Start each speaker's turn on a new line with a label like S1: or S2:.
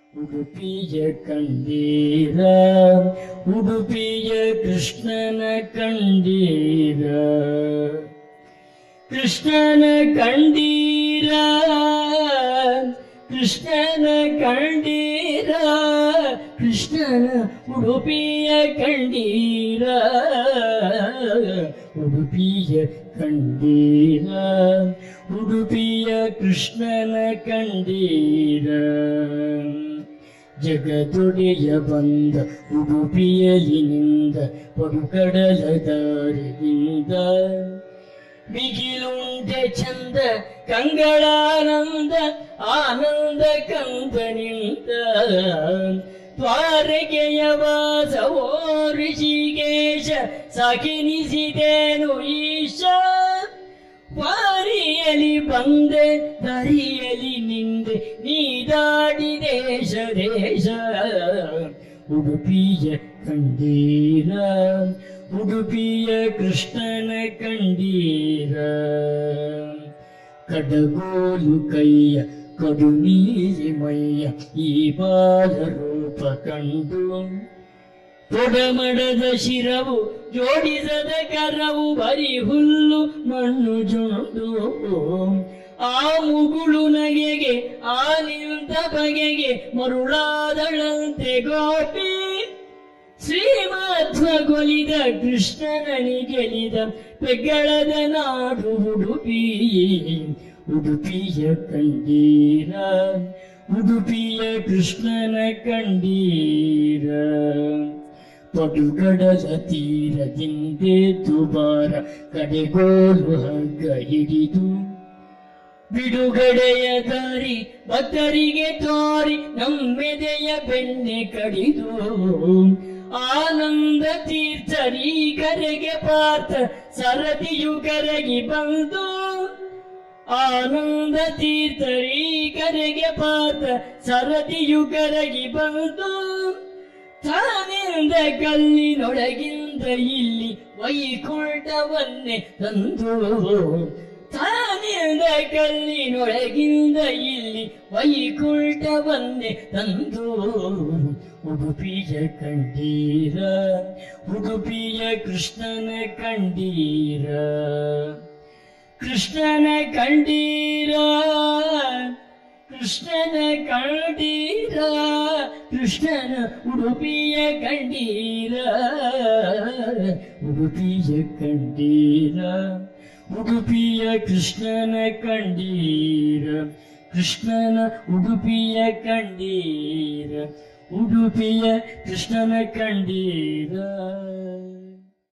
S1: ಉಡುಪಿಯ ಕಂಡೀರ ಉಡುಪಿಯ ಕೃಷ್ಣನ ಕಂಡೀರ ಕೃಷ್ಣನ ಕಂಡೀರ ಕೃಷ್ಣನ ಕಂಡೀರ ಕೃಷ್ಣನ ಉಡುಪಿಯ ಕಂಡೀರ ಉಡುಪಿಯ ಕಂಡೀರ ಉಡುಪಿಯ ಕೃಷ್ಣನ ಕಂಡೀರ ಜಗದೊಡೆಯ ಬಂದ ಉಡುಪಿಯಲಿನಿಂದ ಪಡುಕಡಲ ದಾರಿಯಿಂದ ಬಿಗಿಲುಂಟೆ ಚಂದ ಕಂಗಳಾನಂದ ಆನಂದ ಕಂದನಿಂದ ದ್ವಾರಕೆಯ ವಾಸವೋ ಋಷಿಕೇಶ ಸಾಕಿನಿಸಿದೇನು ಈಶ ವಾರಿಯಲಿ ಬಂದೆ ದರಿಯಲಿ ನಿಂದೆ ನೀ ದಾಡಿ ದೇಶ ದೇಶ ಉಡುಪಿಯ ಕಂಡೀರ ಉಡುಪಿಯ ಕೃಷ್ಣನ ಕಂಡೀರ ಕಡಗೋಲು ಕೈಯ ಕಡು ನೀಲಿ ಮೈಯ ಈ ಬಾಲರೂಪ ಕಂಡು ತೊಡಮಡದ ಶಿರವು ಜೋಡಿಸದ ಕರವು ಬರಿ ಹುಲ್ಲು ಮಣ್ಣು ಜೊಂಡು ಆ ಮುಗುಳು ನಗೆಗೆ ಆ ನಿಂತ ಬಗೆಗೆ ಮರುಳಾದಳಂತೆ ಗೋಪಿ ಶ್ರೀಮಧ್ವಗೊಲಿದ ಕೃಷ್ಣನನಿ ಗೆಲಿದ ಪೆಗಳದ ನಾಡು ಉಡುಪಿ ಉಡುಪಿಯ ಕಂಡೀರ ಉಡುಪಿಯ ಕೃಷ್ಣನ ಕಂಡೀರ ಪಡುಗಡಲ ತೀರದಿಂದೆ ದುಬಾರ ಕಡೆಗೋಲು ಹಗ್ಗ ಹಿಡಿದು ಬಿಡುಗಡೆಯ ದಾರಿ ಭಕ್ತರಿಗೆ ತೋರಿ ನಮ್ಮೆದೆಯ ಬೆಣ್ಣೆ ಕಡಿದು ಆನಂದ ತೀರ್ಥರಿ ಕರೆಗೆ ಪಾರ್ಥ ಸರದಿಯು ಕರಗಿ ಬಂದು ಆನಂದ ತೀರ್ಥರಿ ಕರೆಗೆ ಪಾರ್ಥ ಸರದಿಯು ಕರಗಿ ಬಂದು ತಾನಿಂದ ಕಲ್ಲಿನೊಳಗಿಂದ ಇಲ್ಲಿ ವೈಕುಂಠವನ್ನೇ ತಂದು ತಾನಿಂದ ಕಲ್ಲಿನೊಳಗಿಂದ ಇಲ್ಲಿ ವೈಕುಂಠವನ್ನೇ ತಂದು ಉಡುಪಿಯ ಕಂಡೀರ ಉಡುಪಿಯ ಕೃಷ್ಣನ ಕಂಡೀರ ಕೃಷ್ಣನ ಕಂಡೀರ ಕೃಷ್ಣನ ಕಂಡೀರ ಕೃಷ್ಣನ ಉಡುಪಿಯ ಕಂಡೀರ ಉಡುಪಿಯ ಕಂಡೀರ ಉಡುಪಿಯ ಕೃಷ್ಣನ ಕಂಡೀರ ಕೃಷ್ಣನ ಉಡುಪಿಯ ಕಂಡೀರ ಉಡುಪಿಯ ಕೃಷ್ಣನ ಕಂಡೀರ